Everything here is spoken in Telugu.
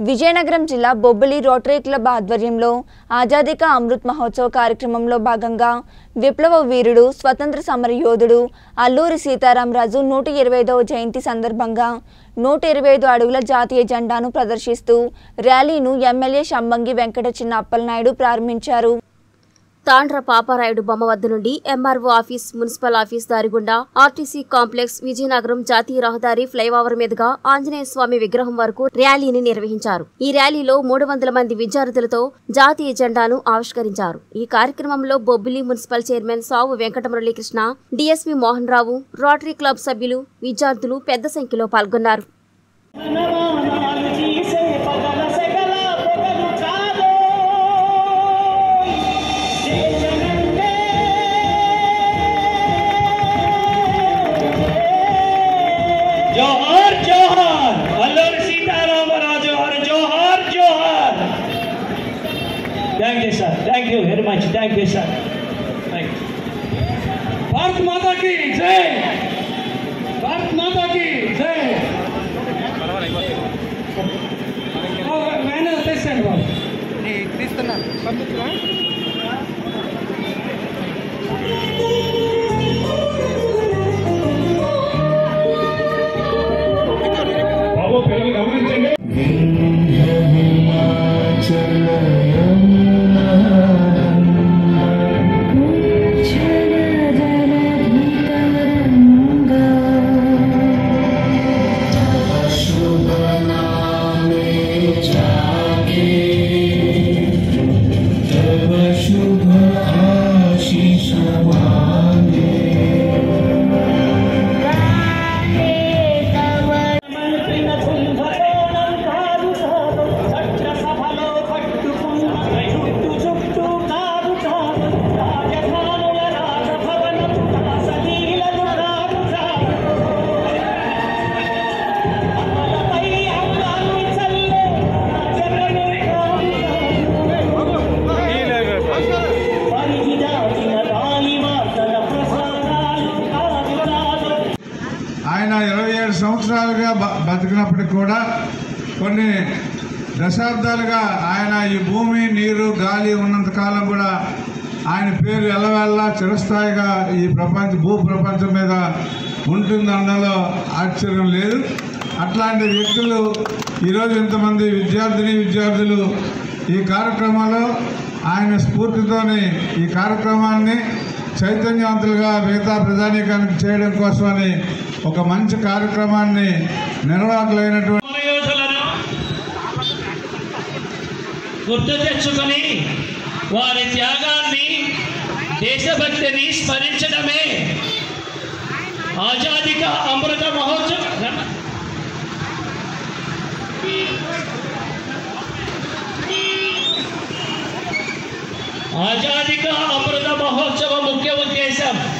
విజయనగరం జిల్లా బొబ్బిలి రోటరీ క్లబ్ ఆధ్వర్యంలో ఆజాదీ కా అమృత్ మహోత్సవ్ కార్యక్రమంలో భాగంగా విప్లవ వీరుడు స్వతంత్ర సమర యోధుడు అల్లూరి సీతారామరాజు నూట ఇరవై ఐదవ జయంతి సందర్భంగా నూట ఇరవై ఐదు అడుగుల జాతీయ జెండాను ప్రదర్శిస్తూ ర్యాలీను ఎమ్మెల్యే షంబంగి వెంకట చిన్న అప్పలనాయుడు ప్రారంభించారు తాండ్ర పాపారాయుడు బొమ్మ వద్ద నుండి ఎంఆర్ఓ ఆఫీస్ మున్సిపల్ ఆఫీస్ దారి గుండా ఆర్టీసీ కాంప్లెక్స్ విజయనగరం జాతీయ రహదారి ఫ్లైఓవర్ మీదుగా ఆంజనేయ స్వామి విగ్రహం వరకు ర్యాలీని నిర్వహించారు ఈ ర్యాలీలో మూడు వందల మంది విద్యార్థులతో జాతీయ జెండాను ఆవిష్కరించారు ఈ కార్యక్రమంలో Bobbili municipal chairman Savu Venkata Muralikrishna DSP Mohan Rao rotary club సభ్యులు విద్యార్థులు పెద్ద సంఖ్యలో పాల్గొన్నారు నవానాలు తీసే పగల సెగల పొగలు కాదో దేశమంటే జోహార్ జోహార్ అల్లూరి సీతారామరాజు గారు జోహార్ జోహార్ thank you sir thank you very much thank you sir thank you Bharat మాతాకి జై భారత్ మాతాకి జై వ్యాన్ తెస్తాను బాబు తీస్తున్నాను పంపించరా బాబు పిల్లలు గమనించండి మల్పిన కుంభకోణం కాదు కాదు చట్ట సభలో పట్టుకున్న చుట్టు చుట్టూ కాదు కాదు రాజధానుల రాజభవనపు రాసలీలలు కాదు కాదు అమలపై అంగాన్ని చల్లే రాజరమే కాదు కాదు పరిధి దాటిన గాలి వార్తల ప్రసారాలు కాదు కాదు ఆయన ఇరవై ఏడు సంవత్సరాలుగా బ- బతికినప్పటికి కూడా కొన్ని దశాబ్దాలుగా ఆయన ఈ భూమి నీరు గాలి ఉన్నంత కాలం కూడా ఆయన పేరు ఎల్లవెల్లా చిరస్థాయిగా ఈ ప్రపంచ భూ ప్రపంచం మీద ఉంటుందనడంలో ఆశ్చర్యం లేదు అట్లాంటి వ్యక్తులు ఈరోజు ఇంతమంది విద్యార్థిని విద్యార్థులు ఈ కార్యక్రమంలో ఆయన స్ఫూర్తితోని ఈ కార్యక్రమాన్ని చైతన్యవంతులుగా మిగతా ప్రజానీకానికి చేయడం కోసమని ఒక మంచి కార్యక్రమాన్ని నిర్వాహకులైనటువంటి సమరయోధులను గుర్తు తెచ్చుకొని వారి త్యాగాన్ని దేశభక్తిని స్మరించడమే ఆజాదిక అమృత మహోత్సవం ఆజాదిక అమృత మహోత్సవ ముఖ్య ఉద్దేశం